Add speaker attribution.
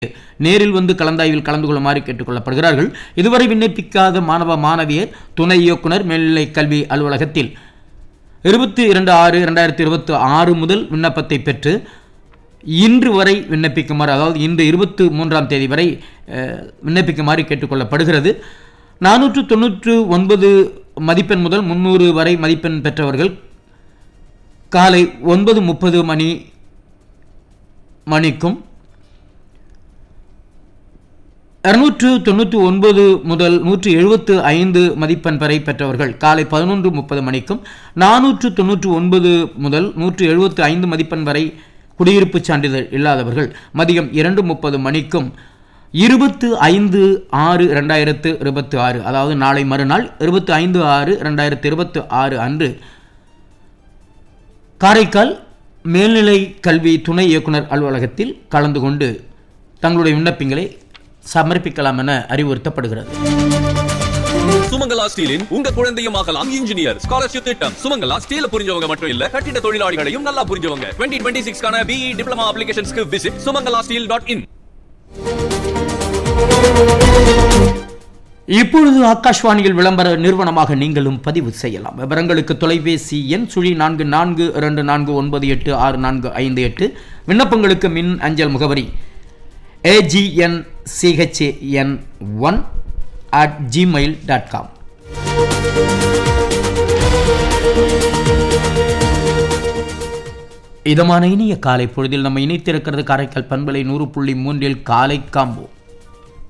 Speaker 1: நேரில் வந்து கலந்தாய்வில் கலந்து கொள்ளுமாறு கேட்டுக்கொள்ளப்படுகிறார்கள் இதுவரை விண்ணப்பிக்காத மாணவ மாணவியர் துணை இயக்குனர் மேல்நிலை கல்வி அலுவலகத்தில் இருபத்தி இரண்டு ஆறு ரெண்டாயிரத்தி இருபத்தி ஆறு முதல் விண்ணப்பத்தை பெற்று இன்று வரை விண்ணப்பிக்குமாறு அதாவது இன்று இருபத்தி மூன்றாம் தேதி வரை அஹ், விண்ணப்பிக்குமாறு கேட்டுக்கொள்ளப்படுகிறது நானூற்று தொண்ணூற்று ஒன்பது மதிப்பெண் முதல் முந்நூறு வரை மதிப்பெண் பெற்றவர்கள் காலை ஒன்பது முப்பது மணி மணிக்கும் இருநூற்று தொண்ணூற்றி ஒன்பது முதல் நூற்று எழுபத்து ஐந்து மதிப்பெண் வரை பெற்றவர்கள் காலை பதினொன்று முப்பது மணிக்கும் நானூற்று தொண்ணூற்று ஒன்பது முதல் நூற்று எழுபத்து ஐந்து மதிப்பெண் வரை குடியிருப்புச் சான்றிதழ் இல்லாதவர்கள் மதியம் இரண்டு முப்பது மணிக்கும் இருபத்து ஐந்து ஆறு ரெண்டாயிரத்து இருபத்தி ஆறு அதாவது நாளை மறுநாள் இருபத்தி ஐந்து ஆறு ரெண்டாயிரத்து இருபத்தி ஆறு அன்று காரைக்கால் மேல்நிலை கல்வி துணை இயக்குனர் அலுவலகத்தில் கலந்து கொண்டு தங்களுடைய விண்ணப்பங்களை சமர்ப்பிக்கலாம் என அறிவுறுத்தப்படுகிறது
Speaker 2: சுமங்கலா ஸ்டீலின் உங்க குழந்தையும் ஆகலாம் இன்ஜினியர் ஸ்காலர்ஷிப் திட்டம் சுமங்கலா ஸ்டீல புரிஞ்சவங்க மட்டும் இல்ல கட்டிட தொழிலாளிகளையும் நல்லா புரிஞ்சவங்க டுவெண்ட்டி டுவெண்ட்டி சிக்ஸ்க்கான பிஇ டிப்ளமா அப்ளிகேஷன்ஸ்க்கு visit Sumangala steel dot in
Speaker 1: இப்பொழுது ஆகாஷ்வாணியில் விளம்பர நிறுவனமாக நீங்களும் பதிவு செய்யலாம் விவரங்களுக்கு தொலைபேசி எண் சுழி நான்கு நான்கு இரண்டு நான்கு ஒன்பது எட்டு ஆறு நான்கு ஐந்து எட்டு விண்ணப்பங்களுக்கு மின் அஞ்சல் முகவரி AGN CHAN one at Gmail dot com இதமான இனிய காலை பொழுதில் நம்ம இணைத்திருக்கிறது காரைக்கால் பண்பலை நூறு புள்ளி மூன்றில் காலை காம்போ